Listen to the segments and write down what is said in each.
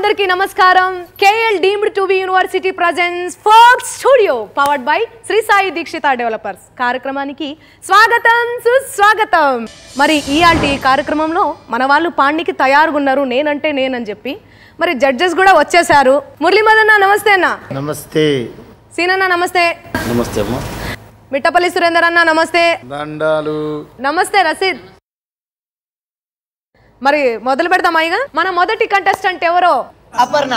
అందరికీ నమస్కారం KL deemed to be university presents folk studio powered by Shri Sai Deekshitha developers కార్యక్రమానికి స్వాగతం సుస్వాగతం మరి ఇయాల్టి కార్యక్రమంలో మన వాళ్ళు పాండికి తయారుగా ఉన్నారు నేనంటే నేనని చెప్పి మరి జడ్జెస్ కూడా వచ్చేసారు మురళీ మదన్న నమస్తే అన్న నమస్తే సీనన్న నమస్తే నమస్తే అమ్మా మిట్టపల్లి సురేందర్ అన్న నమస్తే దండాలు నమస్తే రసీద్ మరి మొదలు పెడదామా ఇక మన మొదటి కంటెస్టెంట్ ఎవరో అపర్ణ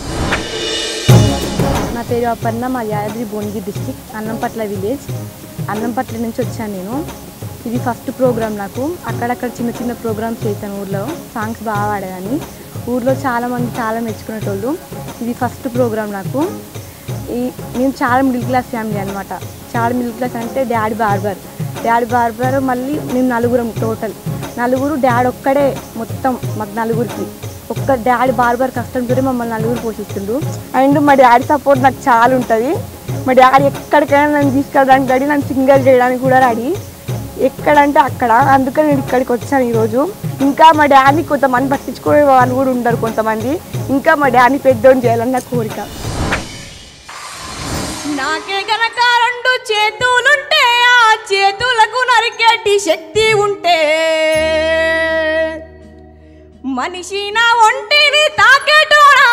నా పేరు అపర్ణ మా యాదాద్రి భువనగిరి డిస్టిక్ అన్నంపట్ల విలేజ్ అన్నంపట్ల నుంచి వచ్చాను నేను ఇది ఫస్ట్ ప్రోగ్రామ్ నాకు అక్కడక్కడ చిన్న చిన్న ప్రోగ్రామ్స్ చేశాను ఊర్లో సాంగ్స్ బాగా పాడేదాన్ని ఊర్లో చాలామంది చాలా మెచ్చుకునేటోళ్ళు ఇది ఫస్ట్ ప్రోగ్రామ్ నాకు ఈ నేను చాలా మిడిల్ క్లాస్ ఫ్యామిలీ అనమాట చాలా మిడిల్ క్లాస్ అంటే డాడీ బార్బర్ డాడీ బార్బర్ మళ్ళీ మేము నలుగురం టోటల్ నలుగురు డాడీ ఒక్కడే మొత్తం మాకు నలుగురికి ఒక్క డాడీ బార్బర్ కష్టంతో మమ్మల్ని నలుగురు పోషిస్తుండు అండ్ మా డాడీ సపోర్ట్ నాకు చాలా ఉంటుంది మా డాడీ ఎక్కడికైనా నన్ను తీసుకెళ్ళడానికి రెడీ నన్ను సింగల్ చేయడానికి కూడా రెడీ ఎక్కడంటే అక్కడ అందుకని నేను ఇక్కడికి వచ్చాను ఈరోజు ఇంకా మా డాడీ కొంతమంది పట్టించుకునే వాళ్ళు కూడా ఉంటారు కొంతమంది ఇంకా మా డాడీ పెద్దోని చేయాలని నా కోరిక నాకే గనక రెండు చేతులుంటే ఆ చేతులకు నరికేటి శక్తి ఉంటే మనిషి నా ఒంటిని తాకేటోడా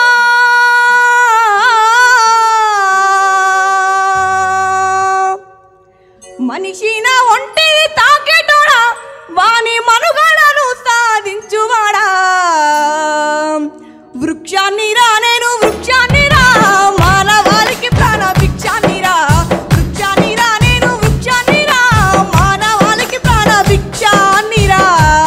మనిషి నా ఒంటిని తాకేటోడా వాని మనుగడను సాధించువాడా వృక్షాన్ని రా నేను వృక్షాన్ని రా మానవాళికి ప్రాణ భిక్షాన్ని రా వృక్షాన్ని రా నేను వృక్షాన్ని రా మానవాళికి ప్రాణ భిక్షాన్ని రా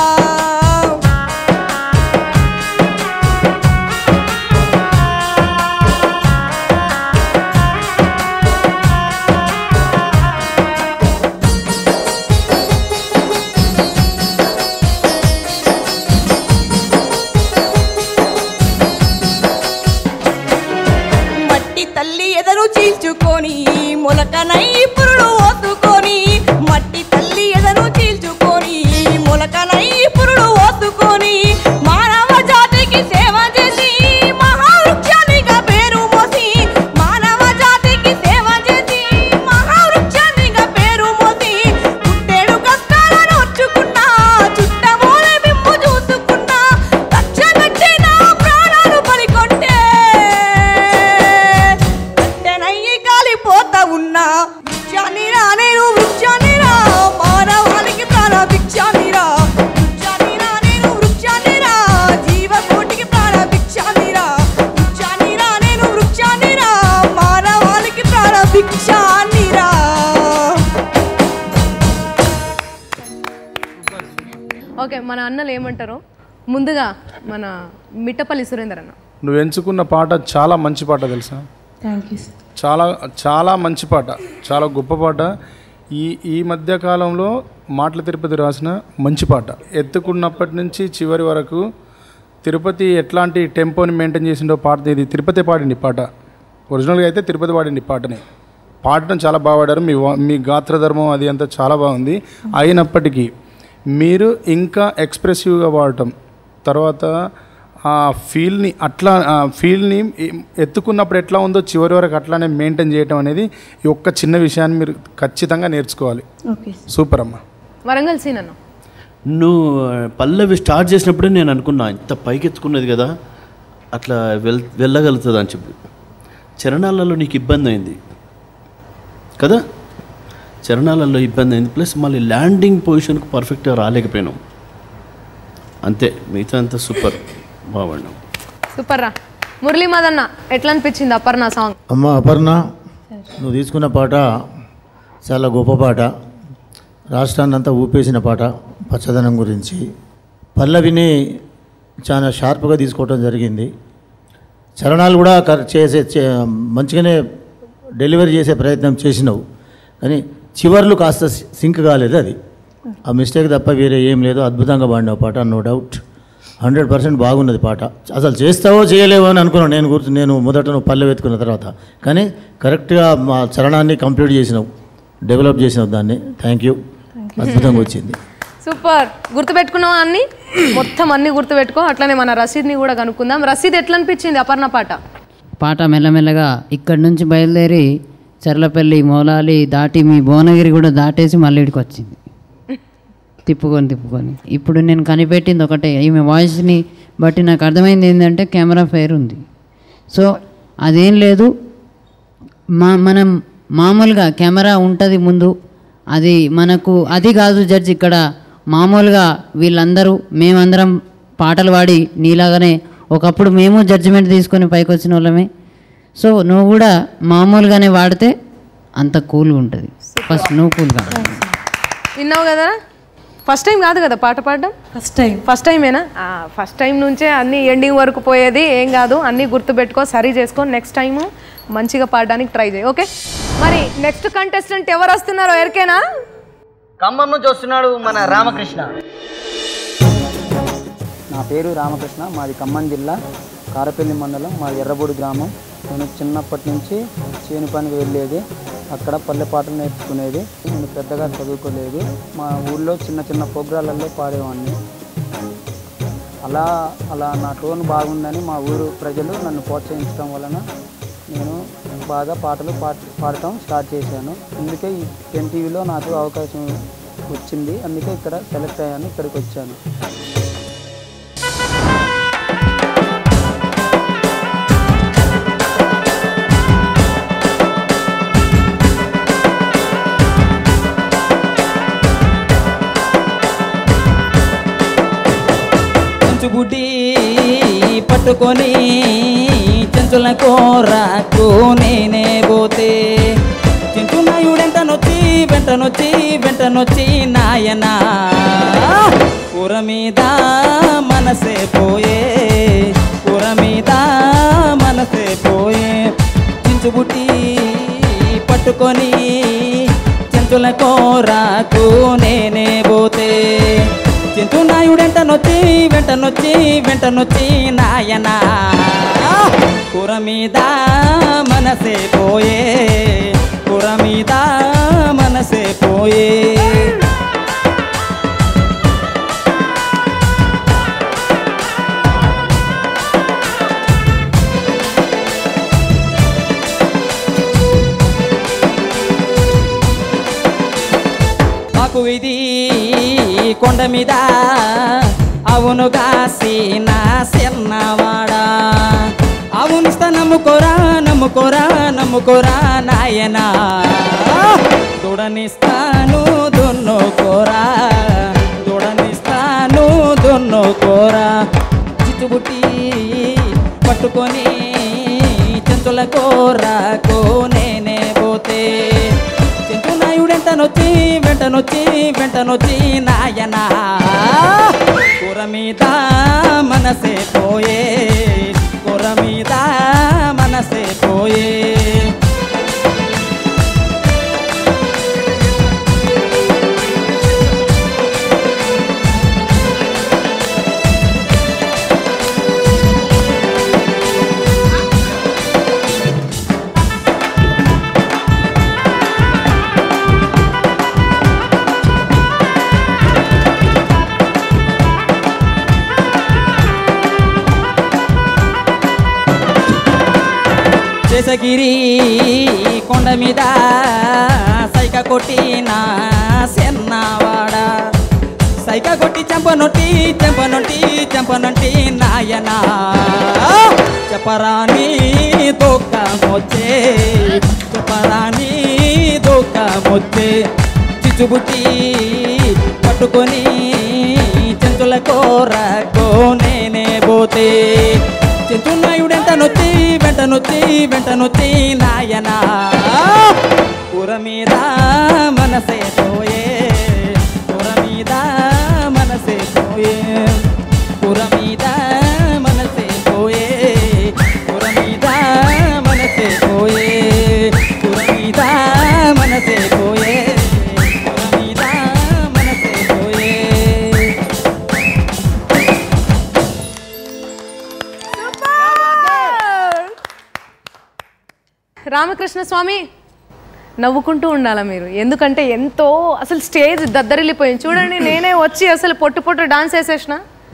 మట్టి తల్లి ఎదను చీల్చుకొని మొలకనై పురుడు ఓతుకొని మట్టి తల్లి ఎదను చీల్చుకొని మొలకనై పురుడు ఓతుకొని మానవ జాతికి సేవ చేసి మహావృక్షానిగా పేరు మోసి మానవ జాతికి సేవ చేసి మహావృక్షానిగా పేరు మోసి పుట్టేడు కష్టాలను వచ్చుకున్నా చుట్టమూలే బింబు చూసుకున్నా రక్షణొచ్చిన ప్రాణాలు పలికొంటే కట్టెనయ్యి కాలిపోతా ఉన్నా వృక్షాన్ని రా నేను వృక్షాన్ని రా మానవానికి ప్రాణ భిక్షాన్ని రా వృక్షాన్ని రా నేను వృక్షాన్ని రా జీవకోటికి ప్రాణ భిక్షాన్ని రా వృక్షాన్ని రా నేను వృక్షాన్ని రా మానవానికి ప్రాణ భిక్షాన్ని రా ఓకే మన అన్నలు ఏమంటారు ముందుగా మన మిట్టపల్లి సురేందర్ అన్న నువ్వు ఎంచుకున్న పాట చాలా మంచి పాట తెలుసా థ్యాంక్ యూ చాలా చాలా మంచి పాట చాలా గొప్ప పాట ఈ ఈ మధ్య కాలంలో మాటల తిరుపతి రాసిన మంచి పాట ఎత్తుకున్నప్పటి నుంచి చివరి వరకు తిరుపతి ఎట్లాంటి టెంపోని మెయింటైన్ చేసిండో పాట ఇది తిరుపతి పాడింది పాట ఒరిజినల్గా అయితే తిరుపతి పాడింది పాటని పాడటం చాలా బాగా పాడారు మీ వా- మీ గాత్రధర్మం అది అంతా చాలా బాగుంది అయినప్పటికీ మీరు ఇంకా ఎక్స్ప్రెసివ్గా పాడటం తర్వాత ఆ ఫీల్ని అట్లా ఆ ఫీల్ని ఎత్తుకున్నప్పుడు ఎట్లా ఉందో చివరి వరకు అట్లానే మెయింటైన్ చేయటం అనేది ఈ ఒక్క చిన్న విషయాన్ని మీరు ఖచ్చితంగా నేర్చుకోవాలి ఓకే సూపర్ అమ్మ వరంగల్ సీన్ అన్న నువ్వు పల్లవి స్టార్ట్ చేసినప్పుడే నేను అనుకున్నా ఇంత పైకెత్తుకున్నది కదా అట్లా వెల్ వెళ్ళగలుగుతుంది అని చెప్పి చరణాలలో నీకు ఇబ్బంది అయింది కదా చరణాలలో ఇబ్బంది అయింది ప్లస్ మళ్ళీ ల్యాండింగ్ పొజిషన్కి పర్ఫెక్ట్గా రాలేకపోయినాం అంతే మిగతా అంతా సూపర్ బాగున్నాం సూపర్ రా మురళీ మదన్న ఎట్లా అనిపించింది అపర్ణ సాంగ్ అమ్మ అపర్ణ నువ్వు తీసుకున్న పాట చాలా గొప్ప పాట రాష్ట్రాన్ని అంతా ఊపేసిన పాట పచ్చదనం గురించి పల్లవిని చాలా షార్ప్గా తీసుకోవటం జరిగింది చరణాలు కూడా కరెక్ట్ చేసే చే- మంచిగానే డెలివరీ చేసే ప్రయత్నం చేసినావు కానీ చివర్లు కాస్త సి- సింక్ కాలేదు అది ఆ మిస్టేక్ తప్ప వేరే ఏం లేదు అద్భుతంగా పాడినావు పాట నో డౌట్ హండ్రెడ్ పర్సెంట్ బాగున్నది పాట అసలు చేస్తావో చేయలేవో అని అనుకున్నాను నేను గుర్తు నేను మొదట నువ్వు పల్లె వెతుకున్న తర్వాత కానీ కరెక్ట్గా మా చరణాన్ని కంప్లీట్ చేసినావు డెవలప్ చేసినావు దాన్ని థ్యాంక్ యూ అద్భుతంగా వచ్చింది సూపర్ గుర్తుపెట్టుకున్నావా అన్ని మొత్తం అన్ని గుర్తుపెట్టుకో అట్లనే మన రసీద్ని కూడా కనుక్కుందాం రసీద్ ఎట్లా అనిపించింది అపర్ణ పాట పాట మెల్లమెల్లగా ఇక్కడి నుంచి బయలుదేరి చర్లపల్లి మౌలాలి దాటి మీ భువనగిరి కూడా దాటేసి మళ్ళీ ఇక్కడికి వచ్చింది తిప్పుకొని తిప్పుకొని ఇప్పుడు నేను కనిపెట్టింది ఒకటే ఈమె వాయిస్ని బట్టి నాకు అర్థమైంది ఏంటంటే కెమెరా ఫెయిర్ ఉంది సో అదేం లేదు మా మనం మామూలుగా కెమెరా ఉంటుంది ముందు అది మనకు అది కాదు జడ్జ్ ఇక్కడ మామూలుగా వీళ్ళందరూ మేమందరం పాటలు పాడి నీలాగానే ఒకప్పుడు మేము జడ్జిమెంట్ తీసుకొని పైకి వచ్చిన వాళ్ళమే సో నువ్వు కూడా మామూలుగానే వాడితే అంత కూల్గా ఉంటుంది ఫస్ట్ నువ్వు కూల్గా విన్నావు కదా ఫస్ట్ టైం కాదు కదా పాట పాడడం ఫస్ట్ టైం ఫస్ట్ టైమేనా ఫస్ట్ టైం నుంచే అన్ని ఎండింగ్ వరకు పోయేది ఏం కాదు అన్నీ గుర్తుపెట్టుకో సరి చేసుకో నెక్స్ట్ టైం మంచిగా పాడడానికి ట్రై చేయి ఓకే మరి నెక్స్ట్ కంటెస్టెంట్ ఎవరు వస్తున్నారో ఎరికేనా ఖమ్మం నుంచి వస్తున్నాడు మన రామకృష్ణ నా పేరు రామకృష్ణ మాది ఖమ్మం జిల్లా కారపల్లి మండలం మాది ఎర్రబూడి గ్రామం నేను చిన్నప్పటి నుంచి చేను పనికి వెళ్ళేది అక్కడ పల్లె పాటలు నేర్చుకునేది నేను పెద్దగా చదువుకోలేదు మా ఊళ్ళో చిన్న చిన్న ప్రోగ్రాలలో పాడేవాడిని అలా అలా నా టోన్ బాగుందని మా ఊరు ప్రజలు నన్ను ప్రోత్సహించడం వలన నేను బాగా పాటలు పాట పాడటం స్టార్ట్ చేశాను అందుకే ఈ ఎన్టీవీలో నాకు అవకాశం వచ్చింది అందుకే ఇక్కడ సెలెక్ట్ అయ్యాను ఇక్కడికి వచ్చాను చెంచుబుడ్డి పట్టుకొని చెంచుల కోరకు నేనే పోతే చెంచునాయుడెంట నొచ్చి వెంట నొచ్చి వెంట నొచ్చి నాయన కూర మీద మనసే పోయే కూర మీద మనసే పోయే చించుబుట్టి పట్టుకొని చెంచుల కోరకు నేనే పోతే చింతు నాయుడెంట నొచ్చి వెంట నొచ్చి వెంట నొచ్చి నాయన కూర మీద మనసే పోయే కూర మీద మనసే పోయే మాకు ఇది కొండ మీద అవునుగా సీనా సిన్నవాడా అవునిస్తా నమ్ముకోరా నమ్ముకోరా నమ్ముకోరా నాయనా దూడనిస్తాను దున్నుకోరా దూడనిస్తాను దున్నుకోరా చిచ్చుబుట్టి పట్టుకొని చెంచుల కూరకు నేనే పోతే చెంచు నాయుడెంట నొచ్చి వెంట నొచ్చి వెంట నొచ్చి నాయన కూర మీద మనసే పోయే కూర మీద మనసే పోయే శేషగిరి కొండ మీద సైక కొట్టిన సెన్నవాడ సైక కొట్టి చెంపనొట్టి చెంపనొట్టి చెంపనొట్టి నాయన చెప్పరాని దుఃఖమొచ్చే చెప్పరాని దుఃఖమొచ్చే చిచ్చుబుట్టి పట్టుకొని చెంచుల కూరకు నేనే పోతే చెంచున్నాయుడెంట నొచ్చి వెంట నొచ్చి వెంట నొచ్చి నాయన కూర మీద మనసే పోయే కూర మీద మనసే పోయే కూర మీద మనసే పోయే కూర మీద మనసే పోయే కూర మీద మనసే పోయే కూర మీద మనసే పోయే రామకృష్ణ స్వామి నవ్వుకుంటూ ఉండాలా మీరు ఎందుకంటే ఎంతో అసలు స్టేజ్ దద్దరిల్లిపోయింది చూడండి నేనే వచ్చి అసలు పొట్టు పొట్టు డాన్స్ వేసేసిన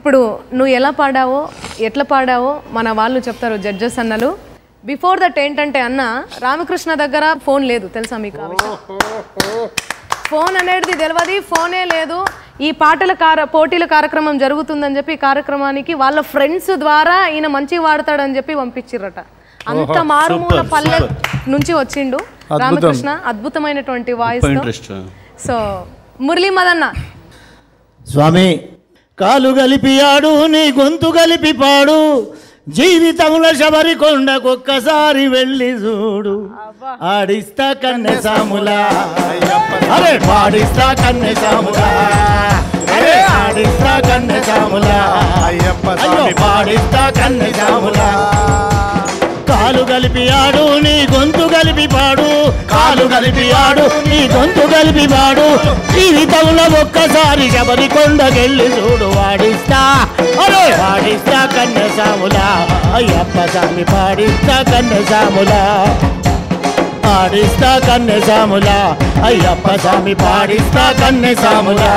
ఇప్పుడు నువ్వు ఎలా పాడావో ఎట్లా పాడావో మన వాళ్ళు చెప్తారు జడ్జెస్ అన్నలు బిఫోర్ దట్ ఏంటంటే అన్న రామకృష్ణ దగ్గర ఫోన్ లేదు తెలుసా మీకు ఆ విషయం? ఫోన్ అనేది తెలియదు ఫోనే లేదు ఈ పాటల కార పోటీల కార్యక్రమం జరుగుతుందని చెప్పి ఈ కార్యక్రమానికి వాళ్ళ ఫ్రెండ్స్ ద్వారా ఈయన మంచి వాడతాడని చెప్పి పంపించిర్రట అంత ఓహో, మారుమూల సూపర్, పల్లె సూపర్. నుంచి వచ్చిండు అద్భుతం. రామకృష్ణ అద్భుతమైనటువంటి వాయిస్ ఇంట్రెస్ట్ సో మురళీ మదన్న స్వామి కాలు కలిపి ఆడు నీ గొంతు కలిపి పాడు జీవితంలో శబరి కొండకొక్కసారి వెళ్ళి చూడు ఆడిస్తా కన్నె సాములా అరే పాడిస్తా కన్నె సాములా అరే ఆడిస్తా కన్నె సాములా అయ్యో పాడిస్తా కన్నె సాములా కాలు కలిపి ఆడు నీ గొంతు కలిపి పాడు కాలు కలిపి ఆడు నీ గొంతు కలిపి పాడు జీవితంలో ఒక్కసారి శబరి కొండకెళ్ళి చూడు వాడిస్తా అరే వాడిస్తా కన్నె సాములా అయ్యప్ప స్వామి పాడిస్తా కన్నె సాములా పాడిస్తా కన్నె సాములా అయ్యప్ప స్వామి పాడిస్తా కన్నె సాములా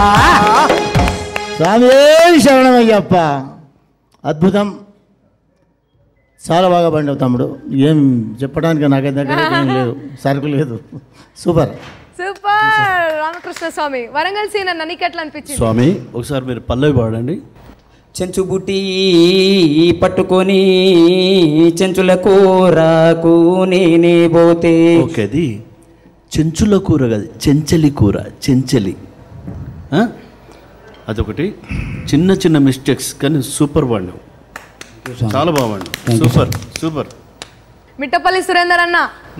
స్వామి శరణం అయ్యప్ప అద్భుతం చాలా బాగా పండావు తమ్ముడు ఏం చెప్పడానికి నాకు దగ్గర ఏం లేదు సరుకు లేదు సూపర్ సూపర్ రామకృష్ణ స్వామి వరంగల్ సీన్ అన్న నీకు ఎట్లా అనిపించింది స్వామి ఒకసారి మీరు పల్లవి పాడండి చెంచుబుట్టి పట్టుకొని చెంచుల కూరకు నేనే పోతే ఓకే అది చెంచుల కూర కాదు చెంచలి కూర చెంచలి ఆ? అదొకటి చిన్న చిన్న మిస్టేక్స్ కానీ సూపర్ పాడినావు చాలా బాగా పాడినావు సూపర్ సూపర్ మిట్టపల్లి సురేందర్ అన్న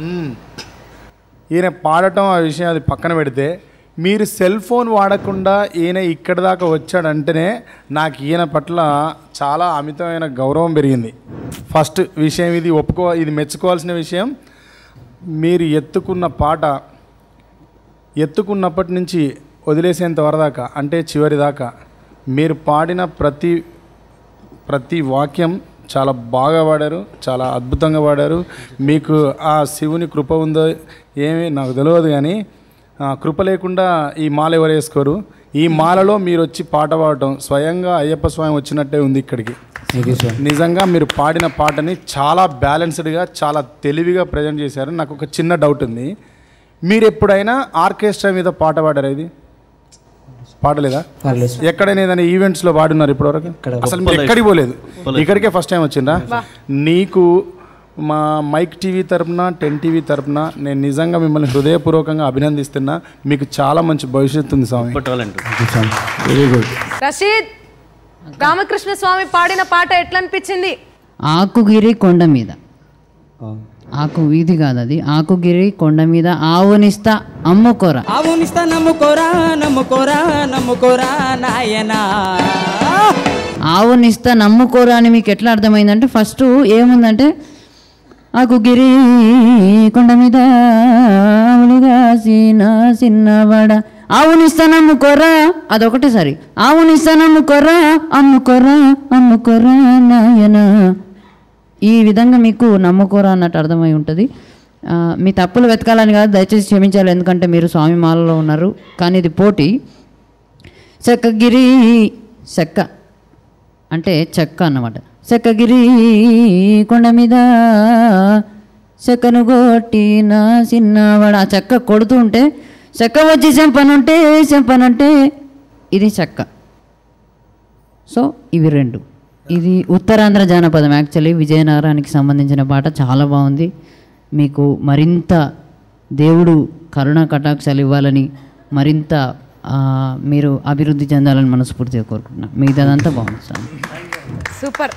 ఈయన పాడటం ఆ విషయం అది పక్కన పెడితే మీరు సెల్ ఫోన్ వాడకుండా ఈయన ఇక్కడి దాకా వచ్చాడంటేనే నాకు ఈయన పట్ల చాలా అమితమైన గౌరవం పెరిగింది ఫస్ట్ విషయం ఇది ఒప్పుకో ఇది మెచ్చుకోవాల్సిన విషయం మీరు ఎత్తుకున్న పాట ఎత్తుకున్నప్పటి నుంచి వదిలేసేంత వరదాకా అంటే చివరి దాకా మీరు పాడిన ప్రతి ప్రతి వాక్యం చాలా బాగా పాడారు చాలా అద్భుతంగా పాడారు మీకు ఆ శివుని కృప ఉందో ఏమీ నాకు తెలియదు కానీ ఆ కృప లేకుండా ఈ మాల ఎవరు వేసుకోరు ఈ మాలలో మీరు వచ్చి పాట పాడటం స్వయంగా అయ్యప్ప స్వామి వచ్చినట్టే ఉంది ఇక్కడికి నిజంగా మీరు పాడిన పాటని చాలా బ్యాలెన్స్డ్గా చాలా తెలివిగా ప్రజెంట్ చేశారు నాకు ఒక చిన్న డౌట్ ఉంది మీరు ఎప్పుడైనా ఆర్కెస్ట్రా మీద పాట పాడారా ఇది పాడలేదా పాడలేదు. ఎక్కడైనా ఏదైనా ఈవెంట్స్లో పాడున్నారు ఇప్పటివరకు అసలు మీరు గొప్ప ఎక్కడికి పోలేదు పోలేదు. ఇక్కడికే ఫస్ట్ టైం వచ్చిందా నీకు మా మైక్ టీవీ తరపున టెన్ టీవీ తరపున నేను నిజంగా మిమ్మల్ని హృదయపూర్వకంగా అభినందిస్తున్నా మీకు చాలా మంచి భవిష్యత్తు ఉంది స్వామి talent very good Rasheed Ramakrishna స్వామి పాడిన పాట ఎట్లా అనిపించింది ఆకుగిరి కొండ మీద ఆకు వీధి కాదు అది ఆకుగిరి కొండ మీద ఆవునిస్తా అమ్ముకోరా అవునిస్తా నమ్ముకోరా నమ్ముకోరా నమ్ముకోరా నాయనా ఆవునిస్తా నమ్ముకోరా అని మీకు ఎట్లా అర్థమైందంటే ఫస్ట్ ఏముందంటే ఆకుగిరి కొండ మీద ఆవులుగా సీన చిన్నవాడ ఆవునిస్తా నమ్ముకోరా అదొకటి సరి ఆవునిస్తా నమ్ముకోరా అమ్ముకోరా అమ్ముకోరా నాయనా ఈ విధంగా మీకు నమ్ముకోరా అన్నట్టు అర్థమై ఉంటుంది ఆ, మీ తప్పులు వెతకాలని కాదు దయచేసి క్షమించాలి ఎందుకంటే మీరు స్వామి మాలలో ఉన్నారు కానీ ఇది పోటీ చెక్కగిరి చెక్క అంటే చెక్క అన్నమాట చెక్కగిరి కొండ మీద చెక్కను కొట్టిన చిన్నవాడు ఆ చెక్క కొడుతూ ఉంటే చెక్క వచ్చి చెంపనుంటే చెంపనుంటే ఇది చెక్క సో ఇవి రెండు ఇది ఉత్తరాంధ్ర జానపదం యాక్చువల్లీ విజయనగరానికి సంబంధించిన పాట చాలా బాగుంది మీకు మరింత దేవుడు కరుణ కటాక్షాలు ఇవ్వాలని మరింత ఆ, మీరు అభివృద్ధి చెందాలని మనస్ఫూర్తిగా కోరుకుంటున్నాను మిగతాదంతా బాగుంది సార్ సూపర్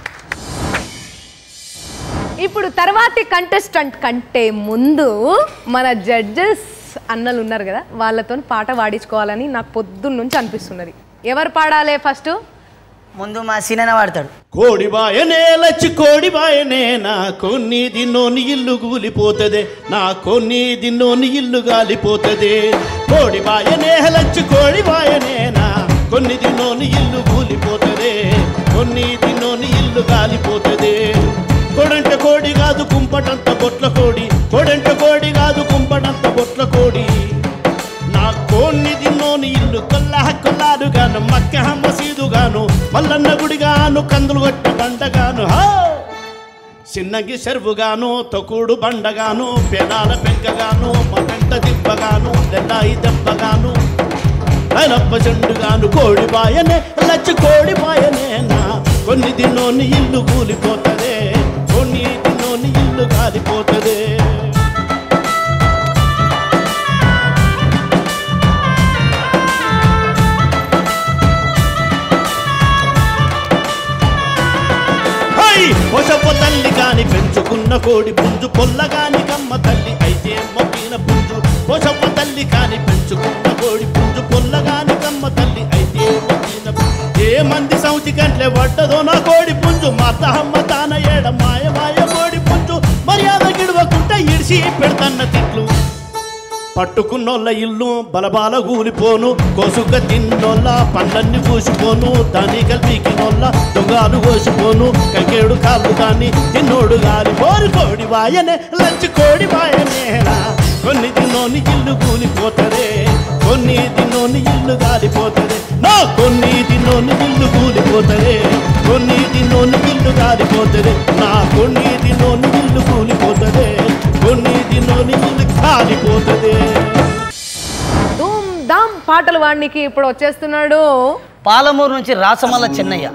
ఇప్పుడు తర్వాతి కంటెస్టెంట్ కంటే ముందు మన జడ్జెస్ అన్నలు ఉన్నారు కదా వాళ్ళతో పాట పాడించుకోవాలని నాకు పొద్దున్న నుంచి అనిపిస్తున్నది ఎవరు పాడాలి ఫస్ట్ ముందు మా సీనన్న వాడతాడు కోడి బాయనే లచ్చి కోడి బాయనే నా కొన్ని దిన్నోని ఇల్లు కూలిపోతదే నా కొన్ని దిన్నోని ఇల్లు గాలిపోతదే కోడి బాయనే లచ్చి కోడి బాయనే నా కొన్ని దిన్నోని ఇల్లు కూలిపోతదే కొన్ని దిన్నోని ఇల్లు గాలిపోతదే కొడంట కోడి కాదు కుంపటంత బొట్ల కోడి కొడంట కోడి కాదు కుంపటంత బొట్ల కోడి నా కోన్ని దిన్నోని ఇల్లు కొల్లా కొల్లారుగాను మక్క మసీదుగాను మల్లన్న గుడిగాను కందులు కొట్టిన బండగాను హా చిన్నగి చెరువుగాను తొక్కుడు బండగాను పెదాల పెంకగాను మగంట దిబ్బగాను తెల్లాయి దెబ్బగాను కలప్ప చెండుగాను కోడి బాయనే లచ్చి కోడి బాయనేనా కొన్ని దినోని ఇల్లు కూలిపోతదే కొన్ని దినోని ఇల్లు కాలిపోతదే హై! పొసపు తల్లి గాని పెంచుకున్న కోడి పుంజు పొల్లగాని కమ్మ తల్లి అయితే మొక్కిన పుంజు పొసపు తల్లి కాని పెంచుకున్న కోడి పుంజు పొల్లగాని కమ్మ తల్లి అయితే మొక్కిన పుంజు. ఏ మంది సౌతి కంట్లే పడ్డదో నా కోడి పుంజు మా తహమ్మ తాన ఏడ మాయ మాయ కోడి పుంజు మర్యాద గిడవకుంటే ఇడిసి పెడతన్న తిట్లు పట్టుకున్నోళ్ళ ఇల్లు బలబాల కూలిపోను కోసుక తిన్నోళ్ళ పండ్లన్నీ కూసిపోను దాని కల్పికినోళ్ళ దొంగలు కోసిపోను కకేడు కాళ్ళు దాన్ని తిన్నోడు గాలి కోరి కోడి వాయనే లంచి కోడి వాయనేరా కొన్ని దినోని ఇల్లు కూలిపోతదే కొన్ని దినోని ఇల్లు గాలిపోతదే నా కొన్ని దినోని ఇల్లు కూలిపోతదే కొన్ని దినోని ఇల్లు గాలిపోతదే నా కొన్ని దినోని ఇల్లు కూలిపోతదే కొన్ని దినోని ఇల్లు కాలిపోతదే ధూమ్ ధామ్ పాటలు వాడినికి ఇప్పుడు వచ్చేస్తున్నాడు పాలమూరు నుంచి రాసమల్ల చెన్నయ్య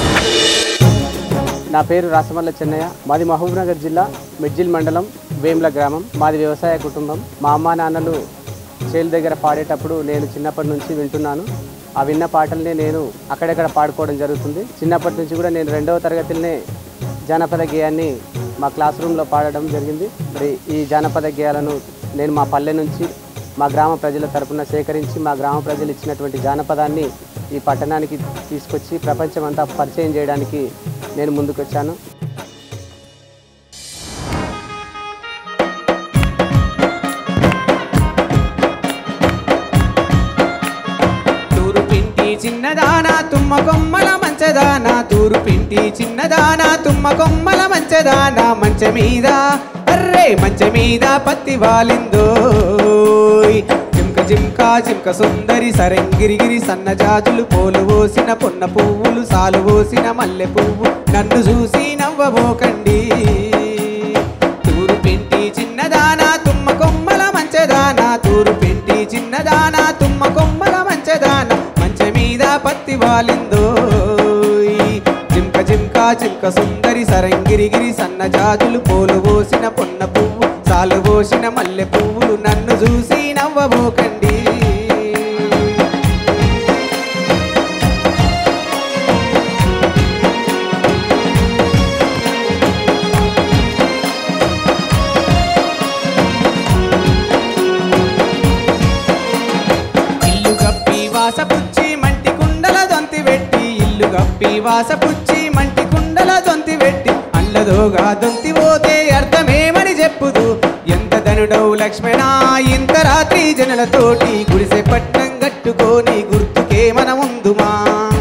నా పేరు రాసమల్ల చెన్నయ్య మాది మహబూబ్నగర్ జిల్లా మెడ్జిల్ మండలం వేమ్ల గ్రామం మాది వ్యవసాయ కుటుంబం మా అమ్మా నాన్నలు చేలు దగ్గర పాడేటప్పుడు నేను చిన్నప్పటి నుంచి వింటున్నాను ఆ విన్న పాటల్ని నేను అక్కడక్కడ పాడుకోవడం జరుగుతుంది చిన్నప్పటి నుంచి కూడా నేను రెండవ తరగతిలోనే జానపద గేయాన్ని మా క్లాస్ రూమ్లో పాడడం జరిగింది మరి ఈ జానపద గేయాలను నేను మా పల్లె నుంచి మా గ్రామ ప్రజల తరపున సేకరించి మా గ్రామ ప్రజలు ఇచ్చినటువంటి జానపదాన్ని ఈ పట్టణానికి తీసుకొచ్చి ప్రపంచమంతా పరిచయం చేయడానికి నేను ముందుకొచ్చాను తూరు పింటి చిన్నదానా తుమ్మ కొమ్మల మంచదానా తూరు పింటి చిన్నదానా తుమ్మ కొమ్మల మంచదానా మంచ మీద అర్రే మంచ మీద పత్తి వాలిందో జింక జింక జింక సుందరి సరంగిరిగిరి సన్న జాజులు పోలు పోసిన పొన్న పువ్వులు సాలు పోసిన మల్లె పువ్వు నన్ను చూసి నవ్వబోకండి తూరు పింటి చిన్నదానా తుమ్మ కొమ్మల మంచదానా తూరు పింటి చిన్నదానా తుమ్మ కొమ్మల మంచదానా మంచ మీద పత్తి వాలిందో జింక జింక జింక సుందరి సరంగిరిగిరి సన్న జాజులు పోలు పోసిన పొన్న పువ్వు సాలు పోసిన మల్లె పువ్వులు నన్ను చూసి నవ్వబోకండి ఇల్లు గప్పి వాసపుచ్చి మంటి కుండల దొంతి పెట్టి ఇల్లు గప్పి వాసపుచ్చి మంటి కుండల దొంతి పెట్టి అల్లదోగా దొంతి పోతే అర్థమేమని చెప్పుదు ఎంత ధనుడవు లక్ష్మణ ఇంత రాత్రి జనులతోటి గుడిసె పట్నం కట్టుకొని గుర్తుకే మన ముందుమా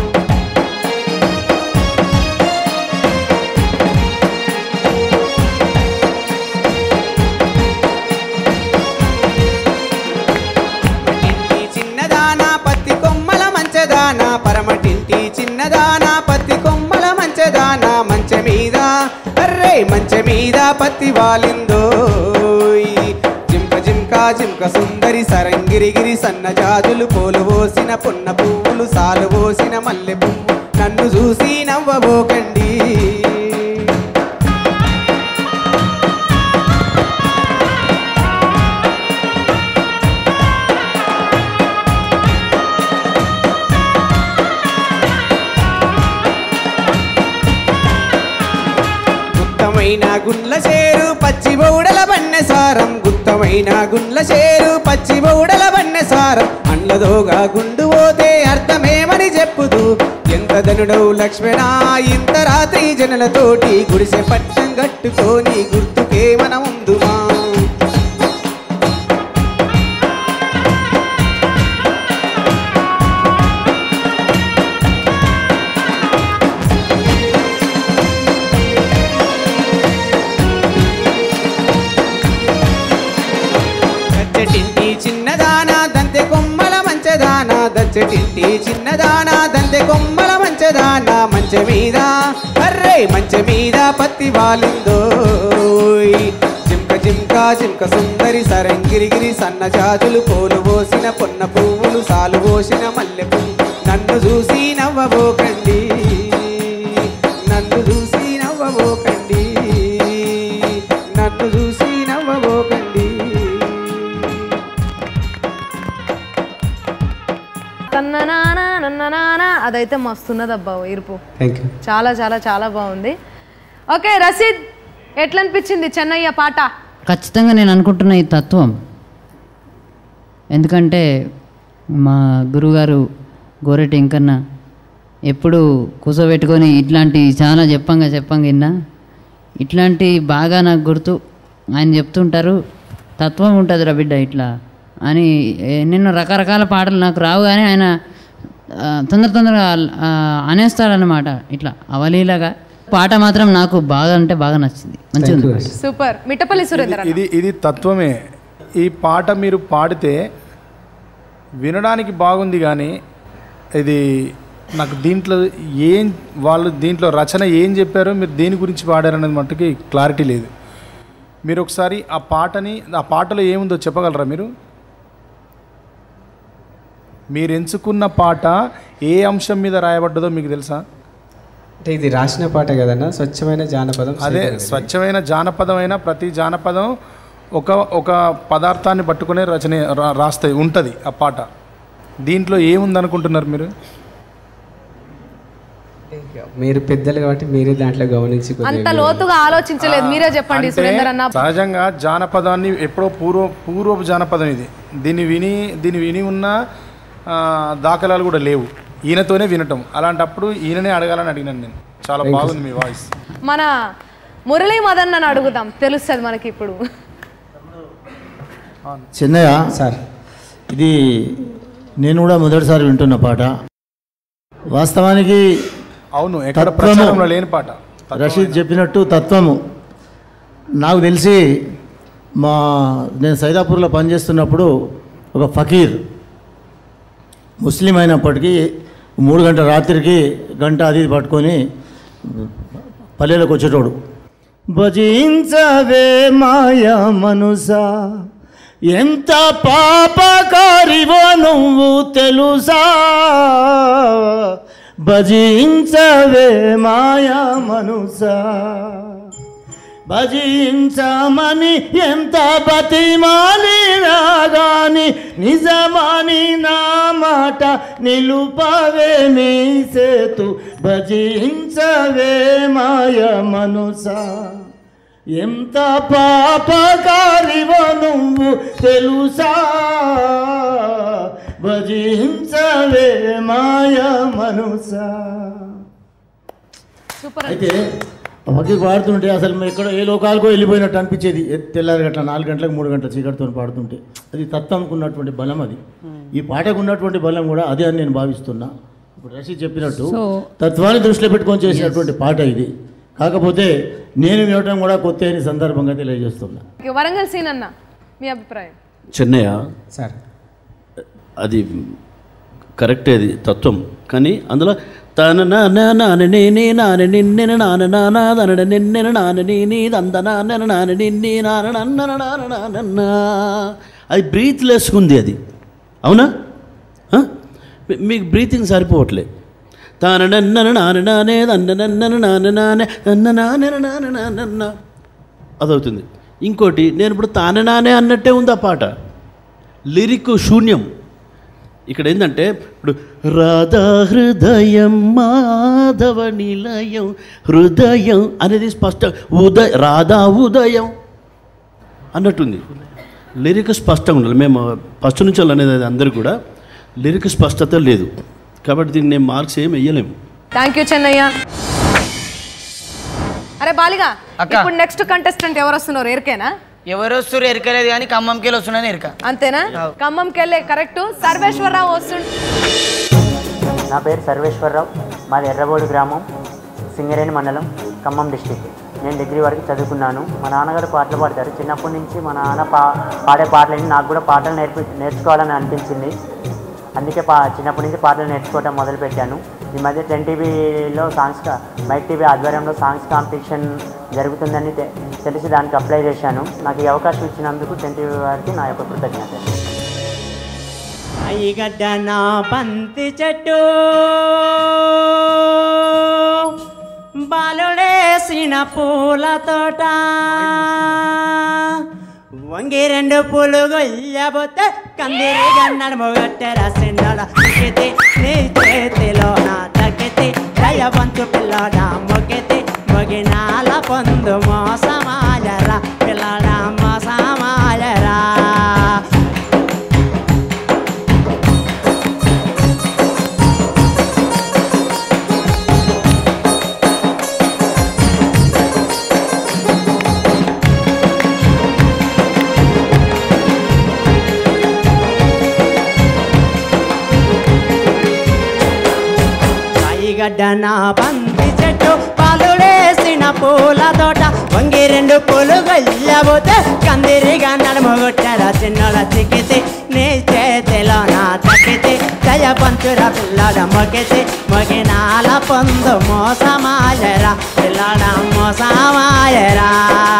ఇంటి చిన్నదానా పత్తి కొమ్మల మంచదానా పరమటింటి చిన్నదానా పత్తి కొమ్మల మంచదానా మంచ మీద అర్రే మంచ మీద పత్తి వాలిందో జింక జింక జింక సుందరి సరంగిరిగిరి సన్న జాజులు పోలు పోసిన పొన్న పువ్వులు సాలు పోసిన మల్లె పువ్వు నన్ను చూసి నవ్వబోకండి గుత్తమైన గుండ్ల చేరు పచ్చి బౌడల బన్నె సారం గుత్తమైన గుండ్ల చేరు పచ్చి బౌడల బన్నె సారం అండ్లదోగా గుండు పోతే అర్థమేమని చెప్పుదు ఎంత ధనుడవు లక్ష్మణ ఇంత రాత్రి జనులతోటి గుడిసె పట్టం కట్టుకొని గుర్తుకే మన ముందుమా దచ్చటింటి చిన్నదానా దంతె కొమ్మల మంచదానా దచ్చటింటి చిన్నదానా దంతె కొమ్మల మంచదానా మంచె మీద అర్రే మంచె మీద పత్తి వాలిందో జింక జింక జింక సుందరి సరంగిరిగిరి సన్న జాజులు పోలు పోసిన పొన్న పువ్వులు సాలు పోసిన మల్లె పువ్వు నన్ను చూసి నవ్వబోకండి నన్ను చూసి నవ్వబోకండి నన్ను చూసి నవ్వబోకండి తన్ననానా నన్ననానా అదైతే మస్తున్నది అబ్బా ఇరుపు థ్యాంక్ యూ చాలా చాలా చాలా బాగుంది ఓకే రసీద్ ఎట్లా అనిపించింది చెన్నయ్య పాట ఖచ్చితంగా నేను అనుకుంటున్న ఈ తత్వం ఎందుకంటే మా గురుగారు గోరెటి ఇంకన్న ఎప్పుడు కూర్చోబెట్టుకొని ఇట్లాంటి చాలా చెప్పంగా చెప్పంగా విన్నా ఇట్లాంటి బాగా నాకు గుర్తు ఆయన చెప్తుంటారు తత్వం ఉంటుంది రా బిడ్డ ఇట్లా అని ఎన్నెన్నో రకరకాల పాటలు నాకు రావు కానీ ఆయన ఆ, తొందర తొందరగా ఆ, అనేస్తాడనమాట ఇట్లా అవలీలాగా పాట మాత్రం నాకు బాగా అంటే బాగా నచ్చింది మంచిగా ఉంది సూపర్ మిట్టపల్లి సురేందర్ అన్న. ఇది ఇది తత్వమే ఈ పాట మీరు పాడితే వినడానికి బాగుంది కానీ ఇది నాకు దీంట్లో ఏం వాళ్ళు దీంట్లో రచన ఏం చెప్పారో మీరు దేని గురించి పాడారనేది మట్టుకి క్లారిటీ లేదు మీరు ఒకసారి ఆ పాటని ఆ పాటలో ఏముందో చెప్పగలరా మీరు మీరు ఎంచుకున్న పాట ఏ అంశం మీద రాయబడ్డదో మీకు తెలుసా అంటే ఇది రాసిన పాట కదన్నా స్వచ్ఛమైన జానపదం అదే సేకరణ. స్వచ్ఛమైన జానపదమైన ప్రతి జానపదం ఒక ఒక పదార్థాన్ని పట్టుకునే రచన రా- రాస్తాయి ఉంటుంది ఆ పాట దీంట్లో ఏముంది అనుకుంటున్నారు మీరు మీరు పెద్దలు కాబట్టి మీరే దాంట్లో గమనించి కొద్దిగా అంత లోతుగా ఆలోచించలేదు మీరే చెప్పండి అంటే సురేందర్ అన్న సహజంగా జానపదాన్ని ఎప్పుడో పూర్వ పూర్వపు జానపదం ఇది దీన్ని విని దీన్ని విని ఉన్న ఆ, దాఖలాలు కూడా లేవు ఈయనతోనే వినటం అలాంటప్పుడు ఈయననే అడగాలని అడిగినాను నేను చాలా బాగుంది మీ వాయిస్ మన మురళీ మదన్ అని అడుగుదాం తెలుస్తుంది మనకి ఇప్పుడు చిన్నయ్య సార్ ఇది నేను కూడా మొదటిసారి వింటున్న పాట వాస్తవానికి అవును ఎక్కడ తత్వము. ప్రచారంలో లేని పాట రషీద్ చెప్పినట్టు తత్వము నాకు తెలిసి మా నేను సైదాపూర్లో పనిచేస్తున్నప్పుడు ఒక ఫకీర్ ముస్లిం అయినప్పటికీ మూడు గంటల రాత్రికి గంట అది ఇది పట్టుకొని పల్లెలకు వచ్చేటోడు భజించవే మాయ మనుసా ఎంత పాపకారివో నువ్వు తెలుసా భజించవే మాయా మనుసా భజించమని ఎంత బతిమాలినా గాని నిజమని నా మాట నిలుపవే నీ సేతు భజించవే మాయ మనుసా ఎంత పాపకారివో నువ్వు తెలుసా భజించవే మాయ మనుసా సూపర్ అయితే పక్కకి పాడుతుంటే అసలు మేము ఎక్కడ ఏ లోకాలకో వెళ్ళిపోయినట్టు అనిపించేది ఎ- తెల్లారి గంటల నాలుగు గంటలకు మూడు గంటల చీకటితో పాడుతుంటే అది తత్వంకు ఉన్నటువంటి బలం అది ఈ పాటకు ఉన్నటువంటి బలం కూడా అదే అని నేను భావిస్తున్నా ఇప్పుడు రషి చెప్పినట్టు తత్వాన్ని దృష్టిలో పెట్టుకొని చేసినటువంటి పాట ఇది కాకపోతే నేను వినటం కూడా కొత్త అని సందర్భంగా తెలియజేస్తున్నా వరంగల్ సీన్ అన్న మీ అభిప్రాయం చెన్నయ్య సార్ అది కరెక్టే అది తత్వం కానీ అందులో తన నాన్న నాన్న నేనే నాన్న నిన్నెన నాన్న నాన్న దనడ నిన్నెన నాన్న నేనే దంద నాన్న నాన్న నిన్నే నాన్న నన్న నాన్న నాన్న అది బ్రీత్లెస్ ఉంది అది అవునా ఆ? మీ- మీకు బ్రీతింగ్ సరిపోవట్లే తాన నన్న నాన్న నానే దండ నన్న నాన్న నానే నన్న నాన్న నాన్న నాన్న అదవుతుంది ఇంకోటి నేను ఇప్పుడు తానే నానే అన్నట్టే ఉంది ఆ పాట లిరిక్ శూన్యం ఇక్కడ ఏంటంటే ఇప్పుడు రాధా హృదయం మాధవ నిలయం హృదయం అనేది స్పష్ట ఉదయ రాధా ఉదయం అన్నట్టుంది లిరిక్ స్పష్టంగా ఉండాలి మేము ఫస్ట్ నుంచి అనేది అది అందరికీ కూడా లిరిక్ స్పష్టత లేదు కాబట్టి దీన్ని నేను మార్క్స్ ఏం వెయ్యలేము థ్యాంక్ యూ చెన్నయ్య అరే బాలిగా అక్క. ఇప్పుడు నెక్స్ట్ కంటెస్టెంట్ ఎవరు వస్తున్నారు ఎరికేనా ఎవరు వస్తారు ఎరకలేదు కానీ ఖమ్మంకి వెళ్ళి వస్తున్నాను ఎరక అంతేనా ఖమ్మంకి వెళ్ళే కరెక్ట్ సర్వేశ్వరరావు వస్తుండు నా పేరు సర్వేశ్వరరావు మాది ఎర్రబోడు గ్రామం సింగరేణి మండలం ఖమ్మం డిస్టిక్ నేను డిగ్రీ వరకు చదువుకున్నాను మా నాన్నగారు పాటలు పాడతారు చిన్నప్పటి నుంచి మా నాన్న పా పాడే పాటలని నాకు కూడా పాటలు నేర్పి నేర్చుకోవాలని అనిపించింది అందుకే పా చిన్నప్పటి నుంచి పాటలు నేర్చుకోవటం మొదలుపెట్టాను ఈ మధ్య టెన్ టీవీలో సాంగ్స్ కా- మైక్ టీవీ ఆధ్వర్యంలో సాంగ్స్ కాంపిటీషన్ జరుగుతుందని తె- తెలిసి దానికి అప్లై చేశాను నాకు ఈ అవకాశం ఇచ్చినందుకు టెన్ టీవీ వారికి నా యొక్క కృతజ్ఞత అయ్యగడ్డ నా బంతి చెట్టు బాలుడేసిన పూల తోట వంగి రెండు పూలు గొయ్యబోతే కందిరి గన్నడ మొగట్టె రాసిండల తగ్గితే నీ చేతిలో నా తగ్గితే దయవంతు పిల్లడ మొగితే మొగినాల పొందు మోసమాయరా పిల్లడ మోసమాయరా గడ్డ నా బంతి చెట్టు పాలుడేసిన పూల తోట వంగి రెండు పూలు గొయ్యబోతే కందిరిగా నడుమగొట్టారా చిన్నోడ చిక్కితే నీ చేతిలో నా తక్కితే జయ పంచుర పిల్లడ మొగితే మొగినాల పొందు మోసమాయరా పిల్లడ మోసమాయరా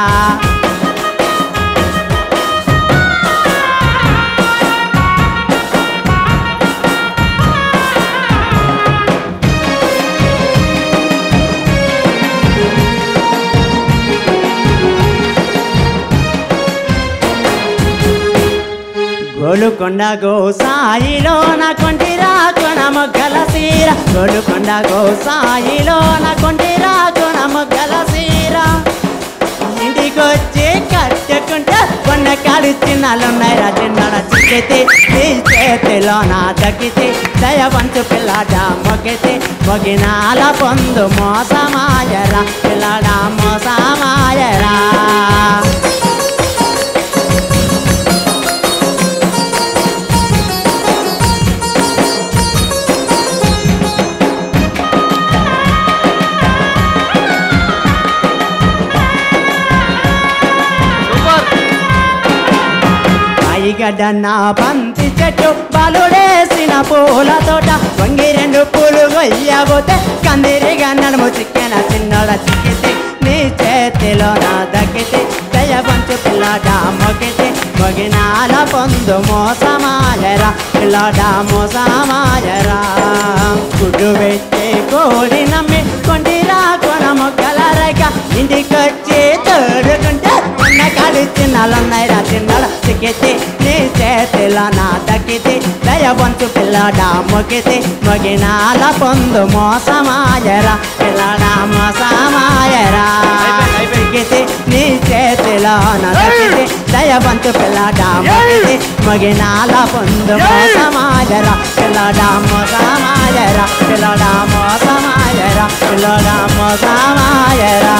గోలుకొండ గోసాయిలో నా కొంటిరా కొన మొగ్గల సీర గోలుకొండ గోసాయిలో నా కొంటిరా కొన మొగ్గల సీర ఇంటికొచ్చి కట్టుకుంటే కొండ కాడి చిన్నాలున్నాయి రా చిన్నడ చిక్కితే నీ చేతిలో నా దక్కితే దయవంతు పిల్లాడ మొగితే మొగినాల పొందు మోసమాయరా పిల్లాడ మోసమాయరా గడ్డ నా బంతి చెట్టు బాలుడేసిన పూల తోట వంగి రెండు పూలు గొయ్యబోతే కందిరిగా నడుము చిక్కిన చిన్నోడ చిక్కితే నీ చేతిలో నా దక్కితే దయవంచు పిల్లడ మొగితే మొగినాల పొందు మోసమాయరా పిల్లడ మోసమాయరా గుడ్డు పెట్టే కోడి నమ్మి కొండిరా కొన మొక్కల రేఖ ఇంటికొచ్చి తోడుకుంటే ఉన్న కాడి చిన్నలున్నాయి రా చిన్నల చిక్కితే నీ చేతిలో నా దక్కితే దయవంతు పిల్లడ మొగితే మొగినాల పొందు మోసమాయరా పిల్లడ మోసమాయరా చిక్కితే నీ చేతిలో నా దక్కితే దయవంతు పిల్లడ మొగితే మొగినాల పొందు మోసమాయరా పిల్లడ మోసమాయరా పిల్లడ మోసమాయరా పిల్లడ మోసమాయరా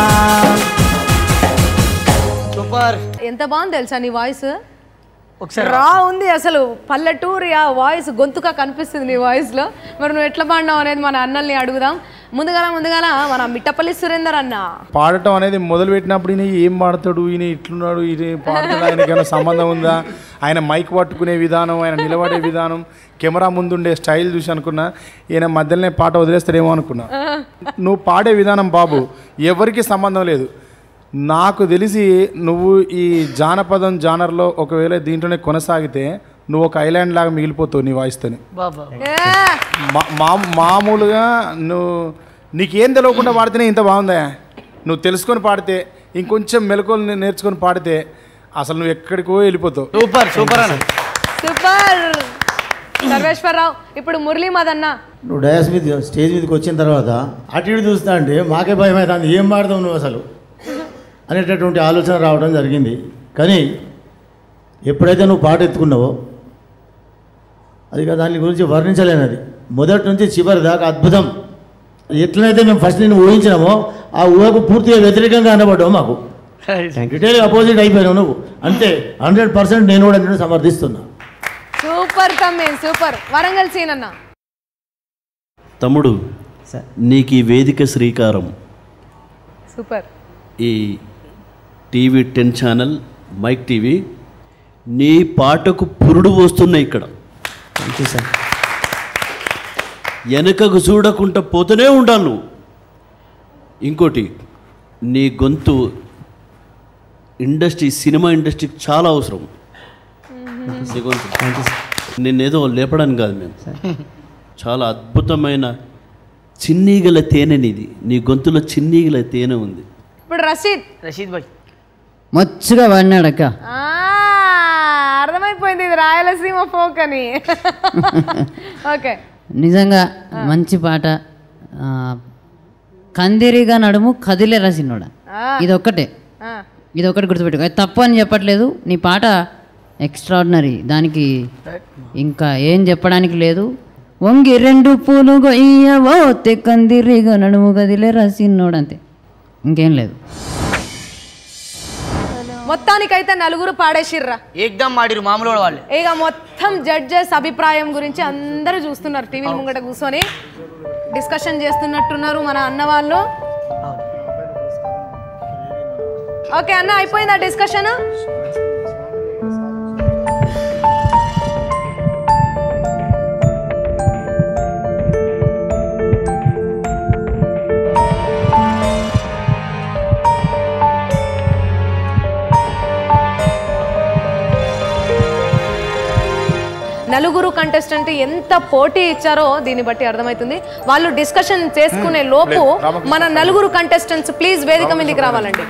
సూపర్ ఎంత బాగుంది తెలుసా నీ వాయిస్ ఒకసారి రా ఉంది అసలు పల్లెటూరి ఆ వాయిస్ గొంతుగా కనిపిస్తుంది నీ వాయిస్ లో మరి నువ్వు ఎట్లా పాడినావు అనేది మన అన్నల్ని అడుగుదాం ముందుగాల ముందుగాల మన మిట్టపల్లి సురేందర్ అన్న పాడటం అనేది మొదలు పెట్టినప్పుడు ఈయన ఏం పాడతాడు ఈయన ఇట్లున్నాడు ఈయన పాడుతాడు ఆయనకైనా సంబంధం ఉందా ఆయన మైక్ పట్టుకునే విధానం ఆయన నిలబడే విధానం కెమెరా ముందుండే స్టైల్ చూసి అనుకున్నా ఈయన మధ్యలోనే పాట వదిలేస్తాడేమో అనుకున్నా నువ్వు పాడే విధానం బాబు ఎవరికి సంబంధం లేదు నాకు తెలిసి నువ్వు ఈ జానపదం జానర్లో ఒకవేళ దీంట్లోనే కొనసాగితే నువ్వు ఒక ఐలాండ్ లాగా మిగిలిపోతావు నీ వాయిస్తోని బాబా మా- మా- మామూలుగా నువ్వు నీకేం తెలియకుండా పాడితేనే ఇంత బాగుందా నువ్వు తెలుసుకొని పాడితే ఇంకొంచెం మెలకువలు నే- నేర్చుకొని పాడితే అసలు నువ్వు ఎక్కడికో వెళ్ళిపోతావు సూపర్ సూపర్ అన్న సూపర్ సర్వేశ్వరరావు ఇప్పుడు మురళీ మదన్న నువ్వు డయాస్ మీద స్టేజ్ మీదకి వచ్చిన తర్వాత అటు ఇటు చూస్తా అంటే మాకే భయం అవుతుంది ఏం పాడతావు నువ్వు అసలు అనేటటువంటి ఆలోచన రావడం జరిగింది కానీ ఎప్పుడైతే నువ్వు పాట ఎత్తుకున్నావో అది ఇక దాని గురించి వర్ణించలేనది మొదటి నుంచి చివరి దాకా అద్భుతం ఎట్లనైతే మేము ఫస్ట్ నేను ఊహించినామో ఆ ఊహకు పూర్తిగా వ్యతిరేకంగా అనబడ్డావు మాకు డీటెయిల్ అపోజిట్ అయిపోయావు నువ్వు అంతే హండ్రెడ్ పర్సెంట్ నేను కూడా నేను సమర్థిస్తున్నా సూపర్ కమ్మేన్ సూపర్ వరంగల్ సీన్ అన్న తమ్ముడు నీకు ఈ వేదిక శ్రీకారం సూపర్ ఈ TV ten channel mic TV నీ పాటకు పురుడు వస్తున్నాయి ఇక్కడ థ్యాంక్ యూ సార్ వెనకకు చూడకుండా పోతూనే ఉండాలి నువ్వు ఇంకోటి నీ గొంతు ఇండస్ట్రీ సినిమా ఇండస్ట్రీకి చాలా అవసరం నీ గొంతు నిన్నేదో లేపడానికి కాదు మేము చాలా అద్భుతమైన చిన్నీగల తేనె నీది నీ గొంతులో చిన్నీగల తేనె ఉంది ఇప్పుడు రషీద్ రషీద్ భాయ్ మచ్చుగా పడినాడక్క ఆ, అర్థమైపోయింది ఇది రాయలసీమ ఫోక్ అని ఓకే నిజంగా మంచి పాట ఆ, కందిరిగా నడుము కదిలే రసినోడ ఆ. ఇది ఒక్కటే ఆ. ఇది ఒకటి గుర్తుపెట్టుకో అది తప్పు అని చెప్పట్లేదు నీ పాట ఎక్స్ట్రాడినరీ దానికి ఇంకా ఏం చెప్పడానికి లేదు వంగి రెండు పూలు గొయ్యవో కందిరిగా నడుము కదిలే రసినోడు అంతే ఇంకేం లేదు మొత్తానికైతే నలుగురు పాడేసిర్రా ఏకదమ్ ఆడిరు మామూలు వాళ్ళు ఇక మొత్తం జడ్జెస్ అభిప్రాయం గురించి అందరూ చూస్తున్నారు టీవీ ముంగట కూర్చొని డిస్కషన్ చేస్తున్నట్టున్నారు మన అన్న వాళ్ళు ఓకే అన్న అయిపోయిందా డిస్కషన్ నలుగురు కంటెస్టెంట్ ఎంత పోటీ ఇచ్చారో దీన్ని బట్టి అర్థమవుతుంది వాళ్ళు డిస్కషన్ చేసుకునే లోపు మన నలుగురు కంటెస్టెంట్స్ ప్లీజ్ వేదిక మీదకి రావాలండి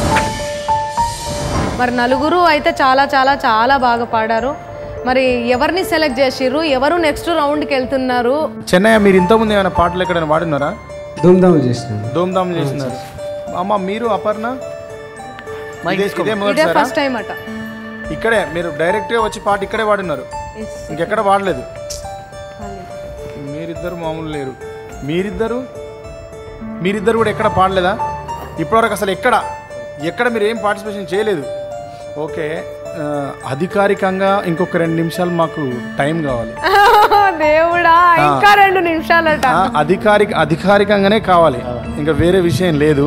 మరి నలుగురు అయితే చాలా చాలా చాలా బాగా పాడారు మరి ఎవరిని సెలెక్ట్ చేసిర్రు ఎవరు నెక్స్ట్ రౌండ్కి వెళ్తున్నారు చెన్నయ్య మీరు ఇంతకుముందు ఏమైనా పాటలు ఎక్కడైనా వాడినారా ధూమ్ధామ్ చేసినాను ధూమ్ధామ్ చేసినారు అమ్మ మీరు అపర్ణ ఇదే- ఇదే ఇదే మొదటిసారా? ఫస్ట్ టైం అట ఇక్కడే మీరు డైరెక్ట్గా వచ్చి పాట ఇక్కడే వాడినారు ఇంకెక్కడ వాడలేదు మీరిద్దరు మామూలు లేరు మీరిద్దరు మీరిద్దరు కూడా ఎక్కడ పాడలేదా ఇప్పటివరకు అసలు ఎక్కడ ఎక్కడ మీరు ఏం పార్టిసిపేషన్ చేయలేదు ఓకే ఆ, అధికారికంగా ఇంకొక రెండు నిమిషాలు మాకు టైం కావాలి దేవుడా ఇంకా రెండు నిమిషాలట ఆ, అధికారిక అధికారికంగానే కావాలి ఇంకా వేరే విషయం లేదు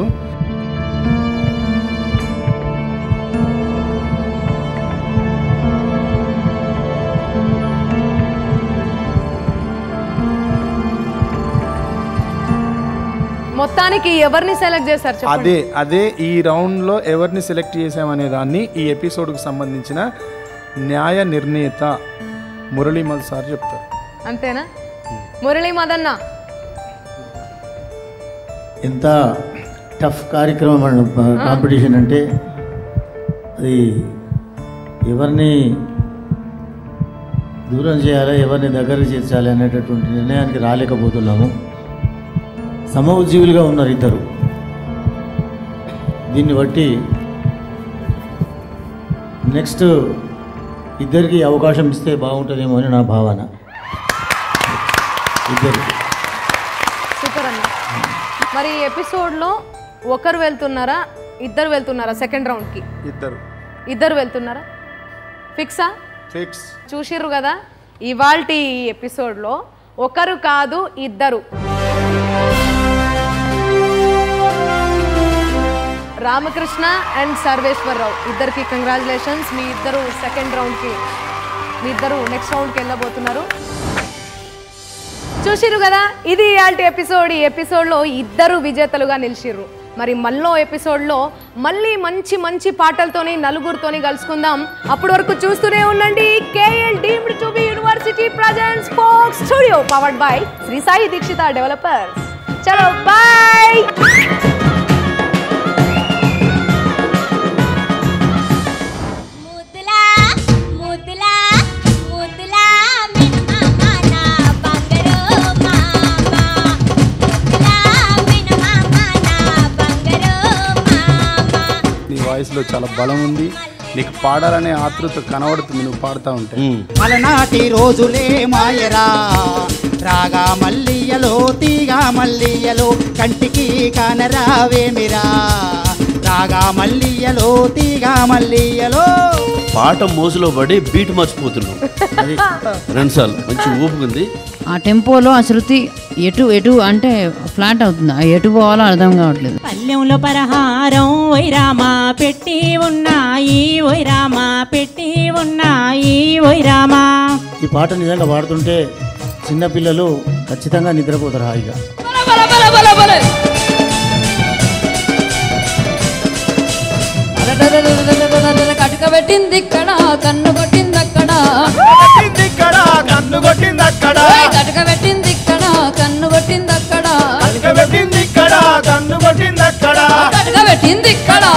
మొత్తానికి ఎవరిని సెలెక్ట్ చేశారు చెప్పండి అదే అదే ఈ రౌండ్లో ఎవరిని సెలెక్ట్ చేసామనే దాన్ని ఈ ఎపిసోడ్కి సంబంధించిన న్యాయ నిర్ణేత మురళీమల్ సార్ చెప్తారు అంతేనా మురళీ మదన్న ఎంత టఫ్ కార్యక్రమం అన్న- కాంపిటీషన్ అంటే అది ఎవరిని దూరం చేయాలి ఎవరిని దగ్గర చేర్చాలి అనేటటువంటి నిర్ణయానికి రాలేకపోతున్నాము సమఉజ్జీవులుగా ఉన్నారు ఇద్దరు దీన్ని బట్టి నెక్స్ట్ ఇద్దరికి అవకాశం ఇస్తే బాగుంటుందేమో అని నా భావన ఇద్దరికి సూపర్ అన్న మరి ఈ ఎపిసోడ్లో ఒకరు వెళ్తున్నారా ఇద్దరు వెళ్తున్నారా సెకండ్ రౌండ్కి ఇద్దరు ఇద్దరు వెళ్తున్నారా ఫిక్సా ఫిక్స్ చూసిర్రు కదా ఇవాల్టి ఈ ఎపిసోడ్లో ఒకరు కాదు ఇద్దరు రామకృష్ణ అండ్ సర్వేశ్వరరావు ఇద్దరికి కంగ్రాచులేషన్స్ మీ ఇద్దరు సెకండ్ రౌండ్కి మీ ఇద్దరు నెక్స్ట్ రౌండ్కి వెళ్ళబోతున్నారు చూసిర్రు కదా ఇది ఇయాల్టి ఎపిసోడ్ ఈ ఎపిసోడ్లో ఇద్దరు విజేతలుగా నిలిచిర్రు మరి మళ్ళో ఎపిసోడ్లో మళ్ళీ మంచి మంచి పాటలతోని నలుగురితోని కలుసుకుందాం అప్పటి వరకు చూస్తూనే ఉండండి KL deemed to be university presents folk studio powered by Shri Sai Deekshitha developers చలో బాయ్ ముద్దులా ముద్దులా ముద్దులా మినమామ నా బంగారు మామ ముద్దులా మినమామ నా బంగారు మామ నీ వాయిస్లో చాలా బలం ఉంది నీకు పాడాలనే ఆతృత కనబడుతుంది నువ్వు పాడుతూ ఉంటే అలనాటి రోజులే మాయరా రాగా మల్లియలో తీగా మల్లియలో కంటికి కానరావేమిరా రాగా మల్లియలో తీగా మల్లియలో పాట మోజులో పడి బీట్ మర్చిపోతున్నాం రెండుసార్లు మంచి ఊపుకుంది ఆ టెంపోలో ఆ శృతి ఎటు ఎటు అంటే ఫ్లాట్ అవుతుంది ఆ ఎటు పోవాలో అర్థం కావట్లేదు పల్లెంలో పరహారం వైరామా పెట్టి ఉన్నాయి వైరామా పెట్టి ఉన్నాయి వైరామా ఈ పాట నిజంగా పాడుతుంటే చిన్నపిల్లలు ఖచ్చితంగా నిద్రపోతారు హాయిగా కటుక పెట్టింది ఇక్కడ కన్ను కొట్టింది అక్కడ ఇక్కడ కన్ను కొట్టింది అక్కడ ఓయ్ కటుక పెట్టింది ఇక్కడ కన్ను కొట్టింది అక్కడ కనుక పెట్టింది ఇక్కడ కన్ను కొట్టింది అక్కడ కటుక పెట్టింది ఇక్కడ